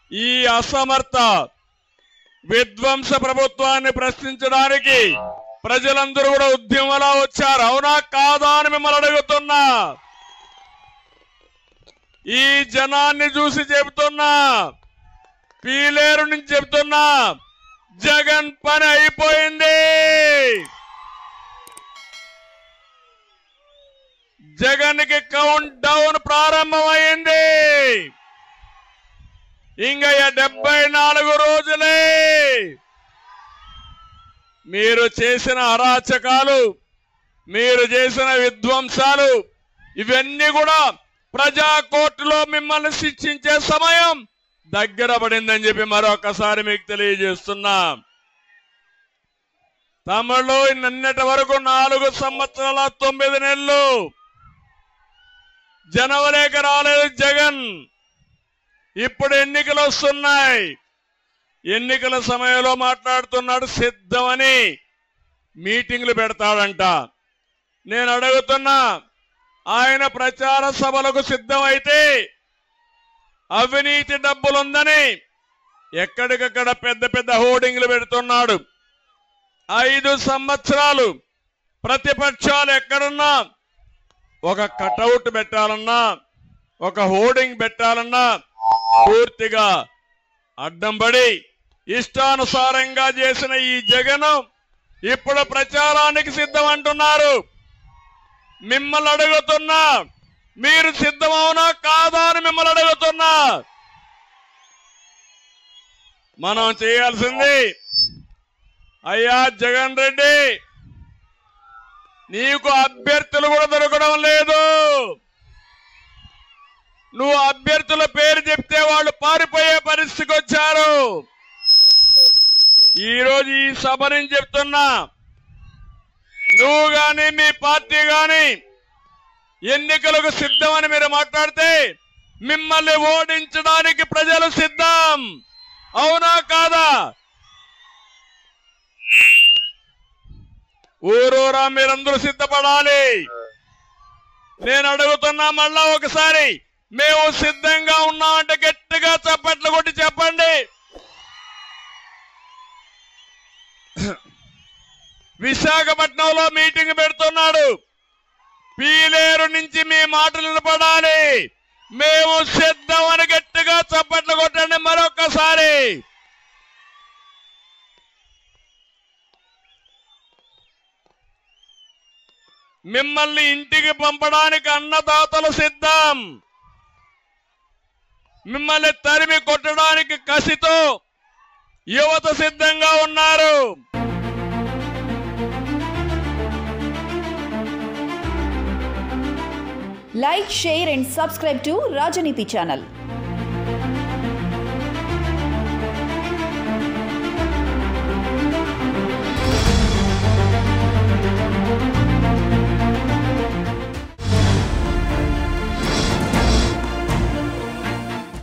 ఈ అసమర్థ విధ్వంస ప్రభుత్వాన్ని ప్రశ్నించడానికి ప్రజలందరూ కూడా ఉద్యమంలో వచ్చారు అవునా కాదా అని మిమ్మల్ని అడుగుతున్నా ఈ జనాన్ని చూసి చెబుతున్నా పీలేరు నుంచి చెబుతున్నా జగన్ పని అయిపోయింది జగన్ కి కౌంట్ డౌన్ ప్రారంభమైంది ఇంకా డెబ్బై నాలుగు రోజులే మీరు చేసిన అరాచకాలు మీరు చేసిన విధ్వంసాలు ఇవన్నీ కూడా ప్రజా కోర్టులో మిమ్మల్ని శిక్షించే సమయం దగ్గర పడిందని చెప్పి మరొకసారి మీకు తెలియజేస్తున్నా తమిళలో నిన్నటి వరకు నాలుగు సంవత్సరాల తొమ్మిది నెలలు జనవరికి రాలేదు జగన్ ఇప్పుడు ఎన్నికలు వస్తున్నాయి ఎన్నికల సమయంలో మాట్లాడుతున్నాడు సిద్ధమని మీటింగ్లు పెడతాడంట నేను అడుగుతున్నా ఆయన ప్రచార సభలకు సిద్ధమైతే అవినీతి డబ్బులుందని ఎక్కడికక్కడ పెద్ద పెద్ద హోర్డింగ్లు పెడుతున్నాడు ఐదు సంవత్సరాలు ప్రతిపక్షాలు ఎక్కడున్నా ఒక కటౌట్ పెట్టాలన్నా ఒక హోర్డింగ్ పెట్టాలన్నా పూర్తిగా అడ్డం పడి ఇష్టానుసారంగా చేసిన ఈ జగన్ ఇప్పుడు ప్రచారానికి సిద్ధం అంటున్నారు మిమ్మల్ని అడుగుతున్నా మీరు సిద్ధమవునా కాదా అని మిమ్మల్ని అడుగుతున్నా మనం చేయాల్సింది అయ్యా జగన్ రెడ్డి నీకు అభ్యర్థులు కూడా దొరకడం లేదు నువ్వు అభ్యర్థుల పేరు చెప్తే వాళ్ళు పారిపోయే పరిస్థితికి వచ్చారు ఈ రోజు ఈ సభ నుంచి చెప్తున్నా నువ్వు గాని మీ పార్టీ గాని ఎన్నికలకు సిద్ధమని మీరు మాట్లాడితే మిమ్మల్ని ఓడించడానికి ప్రజలు సిద్ధం అవునా కాదా ఊరూరా మీరందరూ సిద్ధపడాలి నేను అడుగుతున్నా మళ్ళా ఒకసారి మేము సిద్ధంగా ఉన్నామంటే గట్టిగా చప్పట్లు కొట్టి చెప్పండి విశాఖపట్నంలో మీటింగ్ పెడుతున్నాడు పీలేరు నుంచి మీ మాటలు వినపడాలి మేము సిద్ధం అని గట్టిగా చప్పట్లు కొట్టండి మరొకసారి మిమ్మల్ని ఇంటికి పంపడానికి అన్నదాతలు సిద్ధం మిమ్మల్ని తరిమి కొట్టడానికి కసితో యువత సిద్ధంగా ఉన్నారు Like, share, and subscribe to Rajaniti channel.